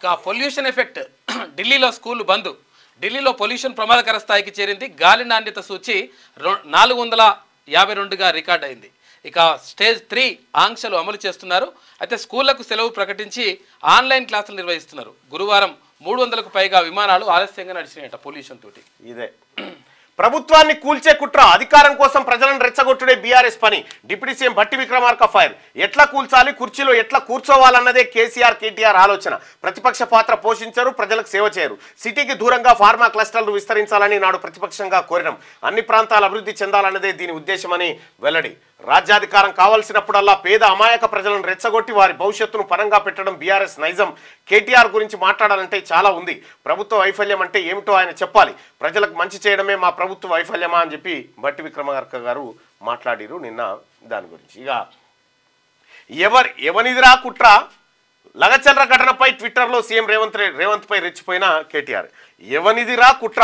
ఇక pollution effect ఢిల్లీలో school bandh ఢిల్లీలో పొల్యూషన్ ప్రమాదకర స్థాయికి చేరింది గాలి నాణ్యత సూచి రొ- నాలుగు వందల యాభై రెండుగా రికార్డ్ అయింది ఇక స్టేజ్ త్రీ ఆంక్షలు అమలు చేస్తున్నారు అయితే స్కూళ్లకు సెలవు ప్రకటించి ఆన్లైన్ క్లాసులు నిర్వహిస్తున్నారు గురువారం మూడు వందలకు పైగా విమానాలు ఆలస్యంగా నడిచినాయట పొల్యూషన్ తోటి ఇదే ప్రభుత్వాన్ని కూల్చే కుట్ర అధికారం కోసం ప్రజలను రెచ్చగొట్టుడే బీఆర్ఎస్ పని deputy CM Bhatti Vikramarka fire ఎట్లా కూల్చాలి కుర్చీలో ఎట్లా కూర్చోవాలన్నదే కేసీఆర్ కేటీఆర్ ఆలోచన ప్రతిపక్ష పాత్ర పోషించరు ప్రజలకు సేవ చేయరు సిటీకి దూరంగా ఫార్మా క్లస్టర్లు విస్తరించాలని నాడు ప్రతిపక్షంగా కోరినాం అన్ని ప్రాంతాలు అభివృద్ధి చెందాలన్నదే దీని ఉద్దేశమని వెల్లడి రాజ్యాధికారం కావాల్సినప్పుడల్లా పేద అమాయక ప్రజలను రెచ్చగొట్టి వారి భవిష్యత్తును పరంగా పెట్టడం బీఆర్ఎస్ నైజం కేటీఆర్ గురించి మాట్లాడాలంటే చాలా ఉంది ప్రభుత్వ వైఫల్యం అంటే ఏమిటో ఆయన చెప్పాలి ప్రజలకు మంచి చేయడమే మా ప్రభుత్వ వైఫల్యమా అని చెప్పి భట్టి విక్రమార్క గారు మాట్లాడిరు నిన్న దాని గురించి ఇక ఎవరి ఎవనిదిరా కుట్ర లగచల్ర ఘటనపై ట్విట్టర్లో సీఎం రేవంత్ రె- రేవంత్ పై రెచ్చిపోయిన కేటీఆర్ ఎవనిదిరా కుట్ర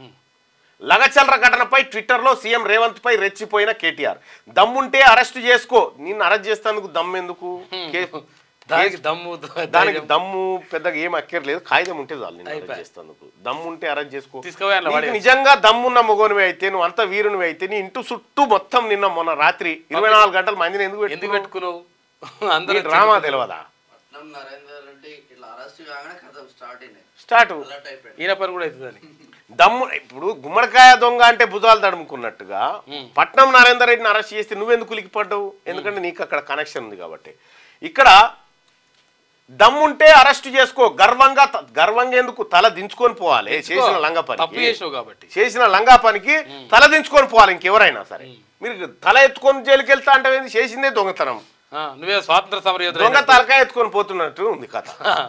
లగచల్ర ఘటనపై ట్విట్టర్లో సీఎం రేవంత్ పై రెచ్చిపోయిన కేటీఆర్ దమ్ముంటే అరెస్ట్ చేసుకో నిన్ను అరెస్ట్ చేస్తేందుకు దమ్ ఎందుకు కే- దానికి దమ్ము దానికి దమ్ము పెద్దగా ఏం అక్కర్లేదు కాగితం ఉంటే చాలు నిన్ను అరెస్ట్ అయిపోయి. చేస్తేందుకు దమ్ము ఉంటే అరెస్ట్ చేసుకో తీసుకుపోయి అందులో నీకు పడేయ్. నిజంగా దమ్మున్న మొగోనివి అయితే నువ్వు అంత వీరునివి అయితే నీ ఇంటి చుట్టూ మొత్తం నిన్న మొన్న రాత్రి ఇరవై నాలుగు గంటలు మందిని ఎందుకు ఎందుకు పెట్టుకున్నావు? పెట్టుకున్నావు అందరూ నీ డ్రామా తెలియదా పట్నం నరేందర్ రెడ్డి ఇట్లా అరెస్ట్ కాగానే కథం స్టార్ట్ అయినాయి స్టార్ట్ అలర్ట్ అయిపోయాడు ఈయన పని కూడా అవుతుందని దమ్ము ఇప్పుడు గుమ్మడికాయ దొంగ అంటే భుజాలు తడుముకున్నట్టుగా పట్నం నరేందర్ రెడ్డిని అరెస్ట్ చేస్తే నువ్వెందుకు ఉలికిపడ్డావు ఎందుకంటే నీకు అక్కడ కనెక్షన్ ఉంది కాబట్టి ఇక్కడ దమ్ముంటే అరెస్ట్ చేసుకో గర్వంగా త- గర్వంగా ఎందుకు తల దించుకొని పోవాలి చేసిన లంగ తప్పు పని చేసినావు కాబట్టి చేసిన లంగా పనికి తల దించుకొని పోవాలి ఇంకెవరైనా సరే మీరు తల ఎత్తుకొని జైలుకి వెళ్తా అంటే ఏంది? చేసిందే దొంగతనం ఆ, నువ్వే స్వాతంత్ర సమర యోధుడు దొంగ తలకాయ ఎత్తుకొని పోతున్నట్టు ఉంది కథ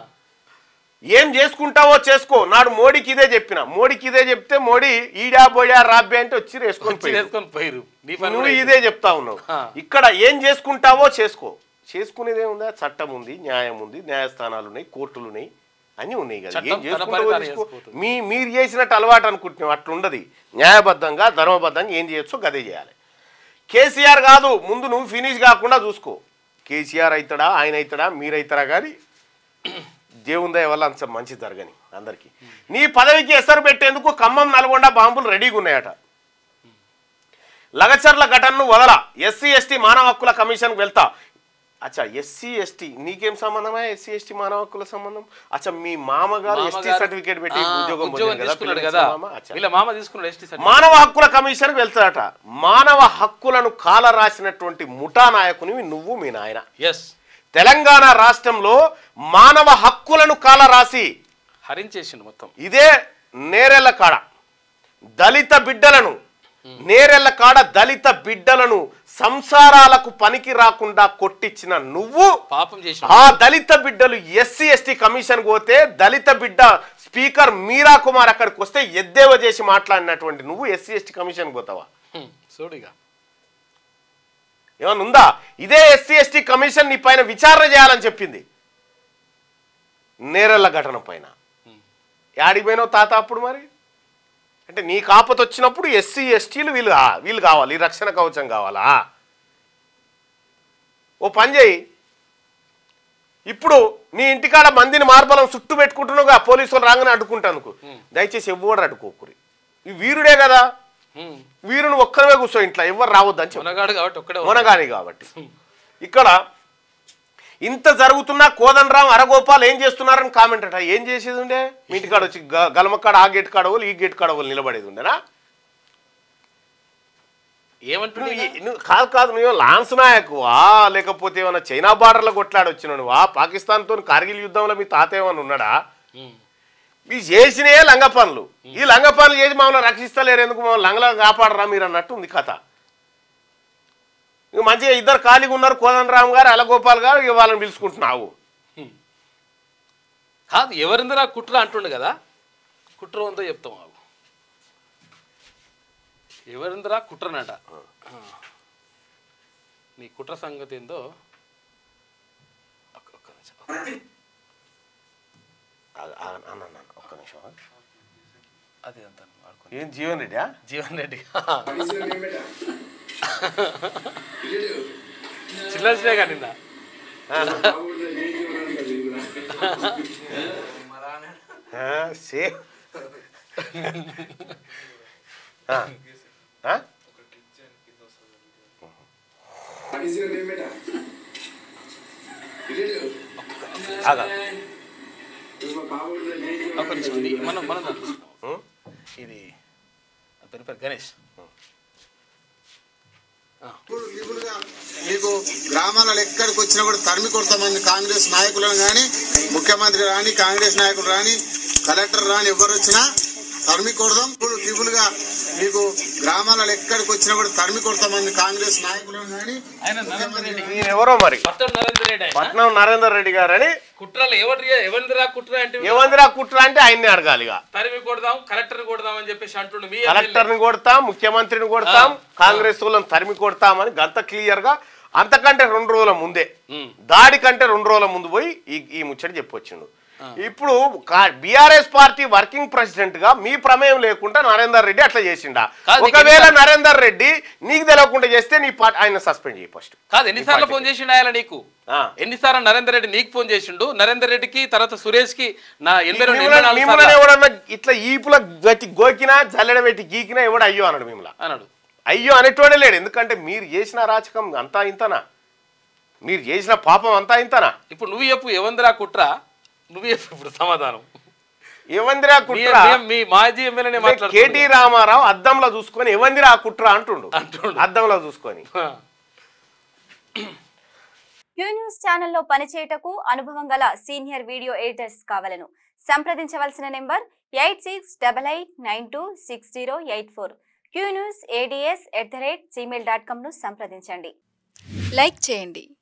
ఏం చేసుకుంటావో చేసుకో నాడు మోడీకి ఇదే చెప్పిన మోడీకి ఇదే చెప్తే మోడీ ఈడా బోయా రాబ్బే అంటే వచ్చి వేసుకొని పోయి చేసుకొని పోయిరు నీ పని నువ్వు కూడా ఇదే చెప్తా ఉన్నావు ఆ. ఇక్కడ ఏం చేసుకుంటావో చేసుకో చేసుకునేదే ఉందా చట్టం ఉంది న్యాయం ఉంది న్యాయస్థానాలు ఉన్నాయి కోర్టులు ఉన్నాయి అన్నీ ఉన్నాయి కదా చట్టం ఏం తన చేసుకుంటావో పని తాను చేసుకో. చేసుకుపోతుంది. మీ మీరు చేసినట్టు అలవాటు అనుకుంటున్నాం అట్లుండదు న్యాయబద్ధంగా ధర్మబద్ధంగా ఏం చేయొచ్చో గదే చేయాలి కేసీఆర్ కాదు ముందు నువ్వు ఫినిష్ కాకుండా చూసుకో కేసీఆర్ అవుతాడా ఆయన అవుతాడా మీరు అవుతారా కానీ దేవుని దయ వల్ల అంత మంచి జరగని అందరికీ నీ పదవికి ఎసరు పెట్టేందుకు ఖమ్మం నల్గొండ బాంబులు రెడీగా ఉన్నాయట లగచర్ల ఘటనను వదల ఎస్సీ ఎస్టీ మానవ హక్కుల కమిషన్కి వెళ్తా అచ్చా ఎస్సీ ఎస్టీ నీకేం సంబంధమా ఎస్సీ ఎస్టీ మానవ హక్కుల సంబంధం అచ్చా మీ మామగారు ఎస్టీ మామగారు- సర్టిఫికేట్ పెట్టి ఆ, ఉద్యోగం ఉద్యోగం పొందారు కదా, తీసుకున్నాడు పిల్లలకి కదా మామ? అచ్చా. వీళ్ళ మామ తీసుకున్నాడు ఎస్టీ సర్టిఫికేట్ మానవ హక్కుల కమిషన్కి వెళ్తాడట మానవ హక్కులను కాల రాసినటువంటి ముఠా నాయకునివి నువ్వు మీ నాయన ఎస్ తెలంగాణ రాష్ట్రంలో మానవ హక్కులను కాల రాసి హరించేసిండు మొత్తం ఇదే నేరెళ్ళ కాడ దళిత బిడ్డలను నేరెళ్ళ కాడ దళిత బిడ్డలను సంసారాలకు పనికి రాకుండా కొట్టించిన నువ్వు పాపం చేసిన ఆ దళిత బిడ్డలు ఎస్సీ ఎస్టీ కమిషన్ పోతే దళిత బిడ్డ స్పీకర్ మీరా కుమార్ అక్కడికి వస్తే ఎద్దేవా చేసి మాట్లాడినటువంటి నువ్వు ఎస్సీ ఎస్టీ కమిషన్ పోతావా చూడిగా ఏమన్నా ఉందా ఇదే ఎస్సీ ఎస్టీ కమిషన్ నీ పైన విచారణ చేయాలని చెప్పింది నేరెళ్ళ ఘటన పైన యాడికి పోయినావు తాత అప్పుడు మరి అంటే నీ కాపత వచ్చినప్పుడు ఎస్సీ ఎస్టీలు వీళ్ళు కా- వీళ్ళు కావాలి ఈ రక్షణ కవచం కావాలా ఓ పని చేయి ఇప్పుడు నీ ఇంటికాడ మందిని మార్బలం చుట్టూ పెట్టుకుంటున్నావుగా పోలీసులు రాగానే అడ్డుకుంటానుకు దయచేసి ఎవ్వరు అడ్డుకోకురి ఈ వీరుడే కదా హ్మ్. వీరుని ఒక్కరివే కూర్చో ఇంట్లో ఎవరు రావద్దని చెప్పు మునగాడు కాబట్టి ఒక్కడే మొనగాని కాబట్టి ఇక్కడ ఇంత జరుగుతున్నా కోదండరాం అరగోపాల్ ఏం చేస్తున్నారని కామెంట్ అట ఏం చేసేది ఉండే మీ ఇంటికాడ వచ్చి గ- గలమకాడ ఆ గేట్ కాడ వాళ్ళు ఈ గేట్ కాడ వాళ్ళు నిలబడేది ఉండేనా ఏమంటున్నావు నువ్వు ఈ- నువ్వు కాదు కాదు నువ్వు లాన్స్ నాయకువా లేకపోతే ఏమైనా చైనా బార్డర్లో కొట్లాడి వచ్చిన నువ్వా పాకిస్తాన్తో కార్గిల్ యుద్ధంలో మీ తాత ఏమైనా ఉన్నాడా మీ చేసినయే లంగ పనులు ఈ లంగ పనులు చేసి మమ్మల్ని రక్షిస్తలేరు ఎందుకు మమ్మల్ని లంగలా కాపాడరా మీరు అన్నట్టు ఉంది కథ ఇక మంచిగా ఇద్దరు ఖాళీగా ఉన్నారు కోదండరామ్ గారు అలగోపాల్ గారు ఇక వాళ్ళని పిలుచుకుంటున్నావు కాదు ఎవరిందిరా కుట్ర అంటుండు కదా కుట్ర ఉందో చెప్తాం ఆగు ఎవరిందిరా కుట్రనట నీ కుట్ర సంగతి ఏందో ఒక్క- ఒక్క నిమిషం. ఆ- ఆ- అన్న, అన్న, అన్న, ఒక్క నిమిషం అదే అంత ఆడుకో ఏం జీవన్ రెడ్డి జీవన్ రెడ్డి చిన్న చిన్నగా నిన్న ఆ, సేమ్ ఆ, ఆ? ఆగా. ఒక నిమిషం ఇది మనం మనం దాన్ని చూస్తున్నాం. ఉం? ఇది ఆ పేరు పేరు గణేష్ మీకు గ్రామాలలో ఎక్కడికి వచ్చినా కూడా తరిమి కొడతామంది కాంగ్రెస్ నాయకులను కానీ ముఖ్యమంత్రి రాని కాంగ్రెస్ నాయకులు రాని కలెక్టర్ రాని ఎవరు వచ్చినా తరిమి కొడదాం ఇప్పుడు ట్రిపుల్ గా మీకు గ్రామాలలో ఎక్కడికి వచ్చినా కూడా తరిమి కొడతామంది కాంగ్రెస్ నాయకులను కానీ ఆయన నరేంద్ర రెడ్డి ఈయన ఎవరో మరి పట్టం నరేంద్ర రెడ్డి ఆయన పట్నం నరేందర్ రెడ్డి గారని కుట్రలు ఎవరి ఎవరిదిరా కుట్ర అంటే ఏమందిరా కుట్ర అంటే ఆయన్ని అడగాలి ఇక తరిమి కొడదాం కలెక్టర్ కొడదాం అని చెప్పేసి అంటుండు మీ కలెక్టర్ ని కొడతాం ముఖ్యమంత్రిని కొడతాం కాంగ్రెస్ వాళ్ళని తరిమి కొడతామని గంత క్లియర్ గా అంతకంటే రెండు రోజుల ముందే ఉమ్. దాడి కంటే రెండు రోజుల ముందు పోయి ఈ ఈ ముచ్చట చెప్పొచ్చిండు ఇప్పుడు బీఆర్ఎస్ పార్టీ వర్కింగ్ ప్రెసిడెంట్ గా మీ ప్రమేయం లేకుండా నరేందర్ రెడ్డి అట్లా చేసిండా కాదు, నీకు ఒకవేళ ఎన్నిసార్లు- నరేందర్ రెడ్డి నీకు తెలియకుండా చేస్తే నీ పార్టీ ఆయన సస్పెండ్ చేయి ఫస్ట్ కాదు ఎన్నిసార్లు ఫోన్ చేసిండు ఆయన నీకు ఆ. ఎన్నిసార్లు నరేందర్ రెడ్డి నీకు ఫోన్ చేసిండు నరేందర్ రెడ్డికి తర్వాత సురేష్ కి నా ఎనభై రెండు ఎనభై నాలుగు మిమ్మల్ని సార్లు ఎవడన్నా ఇట్లా ఈపుల గట్టి గోకినా జల్లెడ పెట్టి గీకినా ఎవడు అయ్యో అన్నాడు మిమ్మల్ని అన్నాడు అయ్యో అనేటోడే లేడు ఎందుకంటే మీరు చేసిన రాచకం అంతా ఇంతనా మీరు చేసిన పాపం అంతా ఇంతనా ఇప్పుడు నువ్వు చెప్పు ఎవందిరా కుట్ర నువ్వు చెప్పు ఇప్పుడు సమాధానం ఏవందిరా మీ- కుట్ర మీ- మీ మాజీ ఎమ్మెల్యేనే కేటీ మాట్లాడుతుంది రామారావు అద్దంలో చూసుకొని ఎవందిరా ఆ కుట్ర అంటుండు అంటుండు. అద్దంలో చూసుకొని క్యూ న్యూస్ ఛానల్లో పనిచేయటకు అనుభవం గల సీనియర్ వీడియో ఎడిటర్స్ కావాలను సంప్రదించవలసిన number eight six double eight nine two six zero eight four Q news ads at the rate Gmail dot కామ్ను సంప్రదించండి లైక్ చేయండి